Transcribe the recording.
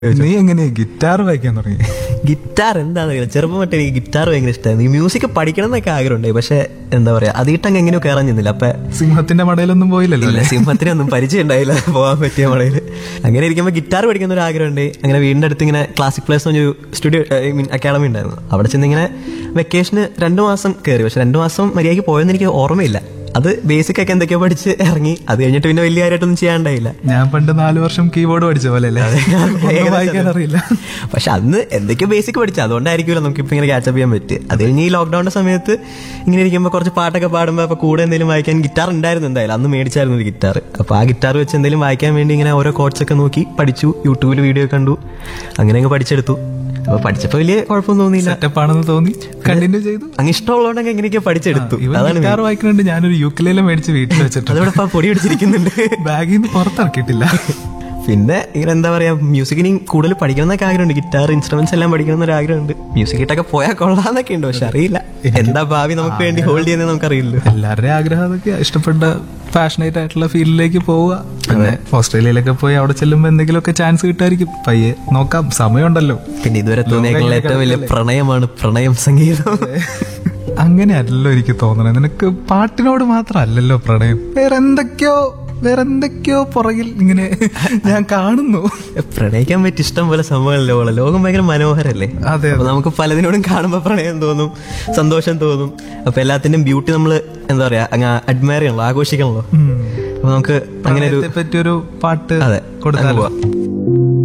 നീ എങ്ങനെയാ ഗിറ്റാർ വായിക്കാൻ തുടങ്ങി ഗിറ്റാർ എന്താണെന്ന് അറിയില്ല ചെറുപ്പം തൊട്ട് എനിക്ക് ഗിറ്റാർ ഭയങ്കര ഇഷ്ടമായിരുന്നു ഈ മ്യൂസിക് പഠിക്കണം എന്നൊക്കെ ആഗ്രഹമുണ്ടായി പക്ഷെ എന്താ പറയാ അതിട്ടങ്ങ് എങ്ങനെയോ കയറാൻ ചെന്നില്ല അപ്പൊ സിംഹത്തിന്റെ മടയിലൊന്നും പോയില്ലല്ലോ ഇല്ല സിംഹത്തിനൊന്നും പരിചയം ഉണ്ടായില്ല പോകാൻ പറ്റിയ മടയിൽ അങ്ങനെ ഇരിക്കുമ്പോൾ ഗിറ്റാർ പഠിക്കുന്ന ഒരു ആഗ്രഹമുണ്ട് അങ്ങനെ വീടിന്റെ അടുത്ത് ഇങ്ങനെ ക്ലാസിക് പ്ലേസ് ഒരു സ്റ്റുഡിയോ ഐ മീൻ അക്കാഡമി ഉണ്ടായിരുന്നു അവിടെ ചെന്ന് ഇങ്ങനെ വെക്കേഷന് രണ്ടു മാസം കയറി പക്ഷെ രണ്ടു മാസം മര്യാദയ്ക്ക് പോയെന്ന് എനിക്ക് ഓർമ്മയില്ല അത് ബേസിക് ഒക്കെ എന്തൊക്കെയോ പഠിച്ച് ഇറങ്ങി അത് കഴിഞ്ഞിട്ട് പിന്നെ വലിയ കാര്യമായിട്ടൊന്നും ചെയ്യാണ്ടായില്ല ഞാൻ പണ്ട് നാലു വർഷം കീബോർഡ് പഠിച്ച പോലെ അല്ലേ ഒന്നും വായിക്കാൻ അറിയില്ല പക്ഷെ അന്ന് എന്തൊക്കെയോ ബേസിക് പഠിച്ചു അതുകൊണ്ടായിരിക്കുമല്ലോ നമുക്ക് ഇപ്പൊ ഇങ്ങനെ ക്യാച്ചപ്പ് ചെയ്യാൻ പറ്റുക അത് കഴിഞ്ഞ് ഈ ലോക്ക്ഡൌണിന്റെ സമയത്ത് ഇങ്ങനെ ഇരിക്കുമ്പോൾ കുറച്ച് പാട്ടൊക്കെ പാടുമ്പോൾ അപ്പൊ കൂടെ എന്തെങ്കിലും വായിക്കാൻ ഗിറ്റാർ ഉണ്ടായിരുന്നു എന്തായാലും അന്ന് മേടിച്ചായിരുന്നു ഒരു ഗിറ്റാർ അപ്പൊ ആ ഗിറ്റാർ വെച്ച് എന്തെങ്കിലും വായിക്കാൻ വേണ്ടി ഇങ്ങനെ ഓരോ കോഡ്സ് ഒക്കെ നോക്കി പഠിച്ചു യൂട്യൂബിൽ വീഡിയോ കണ്ടു അങ്ങനെ അങ്ങ് പഠിച്ചെടുത്തു അപ്പൊ പഠിച്ചപ്പോ വലിയ കുഴപ്പമൊന്നും തോന്നിയില്ല സെറ്റപ്പ് ആണെന്ന് തോന്നി കണ്ടിന്യൂ ചെയ്തു അങ്ങ് ഇഷ്ടമുള്ളതുകൊണ്ട് എങ്ങനെയൊക്കെ പഠിച്ചെടുത്തു ഇവൻ അതാണ് ഗിറ്റാർ വായിക്കുന്നുണ്ട് ഞാനൊരു യുക്കിലേലും മേടിച്ച് വീട്ടിൽ വെച്ചിട്ടുണ്ട് അതോടെ ഇപ്പൊ പൊടി പിടിച്ചിരിക്കുന്നുണ്ട് ബാഗിൽ നിന്ന് പുറത്തിറക്കിയിട്ടില്ല പിന്നെ ഇങ്ങനെ എന്താ പറയാ മ്യൂസിക്കിനി കൂടുതൽ പഠിക്കണം എന്നൊക്കെ ആഗ്രഹമുണ്ട് ഗിറ്റാർ ഇൻസ്ട്രുമെന്റ്സ് എല്ലാം പഠിക്കണം എന്നൊരു ആഗ്രഹമുണ്ട് മ്യൂസിക് ഇട്ടൊക്കെ പോയാൽ കൊള്ളാന്നൊക്കെ ഉണ്ട് പക്ഷെ അറിയില്ല എന്താ ഭാവി നമുക്ക് വേണ്ടി ഹോൾഡ് ചെയ്യുന്നത് നമുക്കറിയില്ലോ എല്ലാവരുടെയും ആഗ്രഹം അതൊക്കെ ഇഷ്ടപ്പെട്ട പാഷനേറ്റ് ആയിട്ടുള്ള ഫീൽഡിലേക്ക് പോവുക പിന്നെ ഓസ്ട്രേലിയയിലൊക്കെ പോയി അവിടെ ചെല്ലുമ്പോൾ എന്തെങ്കിലുമൊക്കെ ചാൻസ് കിട്ടായിരിക്കും പയ്യെ നോക്കാം സമയമുണ്ടല്ലോ പിന്നെ ഇതുവരെ തോന്നിയേക്കുള്ള ഏറ്റവും വലിയ പ്രണയമാണ് പ്രണയം സംഗീതം അങ്ങനെയല്ലല്ലോ എനിക്ക് തോന്നണത് നിനക്ക് പാട്ടിനോട് മാത്രമല്ലല്ലോ പ്രണയം വേറെ എന്തൊക്കെയോ വേറെ എന്തൊക്കെയോ പുറകിൽ ഇങ്ങനെ ഞാൻ കാണുന്നു പ്രണയിക്കാൻ പറ്റിയ ഇഷ്ടം പോലെ സംഭവമല്ലോ ഉള്ളത്. ലോകം ഭയങ്കര മനോഹരല്ലേ അതെ അപ്പൊ നമുക്ക് പലതിനോടും കാണുമ്പോൾ പ്രണയം തോന്നും സന്തോഷം തോന്നും അപ്പൊ എല്ലാത്തിന്റെയും ബ്യൂട്ടി നമ്മൾ എന്താ പറയാ അങ്ങ് അഡ്മയർ ചെയ്യണല്ലോ ആഘോഷിക്കണല്ലോ അപ്പൊ നമുക്ക് അങ്ങനെ ഒരു പറ്റിയൊരു പാട്ട് അതെ കൊടുത്താലോ അങ്ങ് പോവാം.